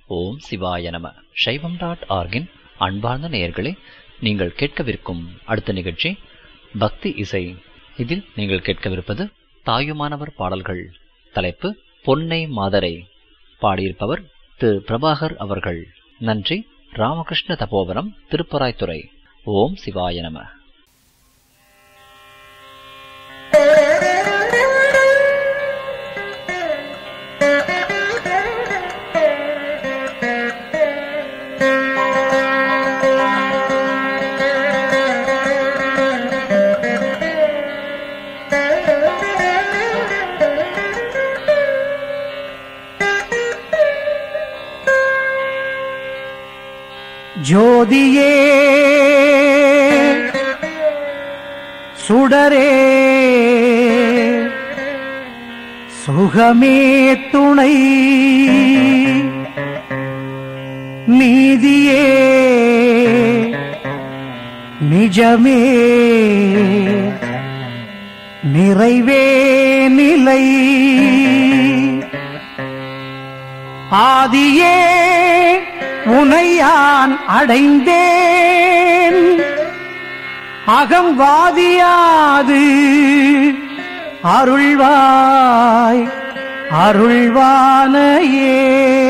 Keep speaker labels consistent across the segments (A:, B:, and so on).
A: ஓம் சிவாய நம சைவம் டாட் ஆர்கின் அன்பார்ந்த நேயர்களே நீங்கள் கேட்கவிருக்கும் அடுத்த நிகழ்ச்சி பக்தி இசை இதில் நீங்கள் கேட்கவிருப்பது தாயுமானவர் பாடல்கள் தலைப்பு பொன்னை மாதரை பாடியிருப்பவர் திரு பிரபாகர் அவர்கள் நன்றி ராமகிருஷ்ண தபோவனம் திருப்பராய்த்துறை ஓம் சிவாய நம
B: ஜோதியே சுடரே சுகமே துணை நீதியே நிஜமே நிறைவே நிலை ஆதியே உனையான் அடைந்தேன் அகம்வாதியாது அருள்வாய் அருள்வானையே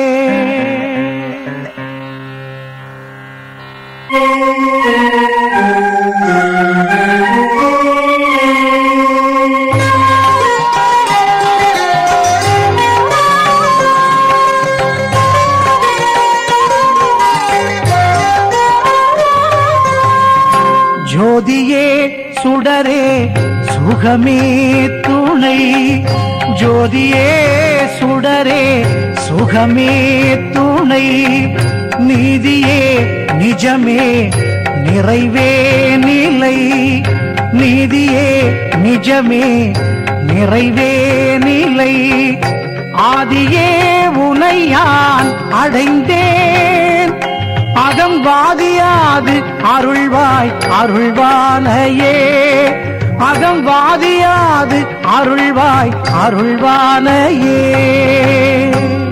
B: ஜோதியே சுடரே சுகமே துணை ஜோதியே சுடரே சுகமே துணை நீதியே நிஜமே நிறைவே நிலை நீதியே நிஜமே நிறைவே நிலை ஆதியே உனையான் அடைந்தேன் அகம்வாதியாது அருள்வாய் அருள்வானையே அகம்வாதியாது அருள்வாய் அருள்வானையே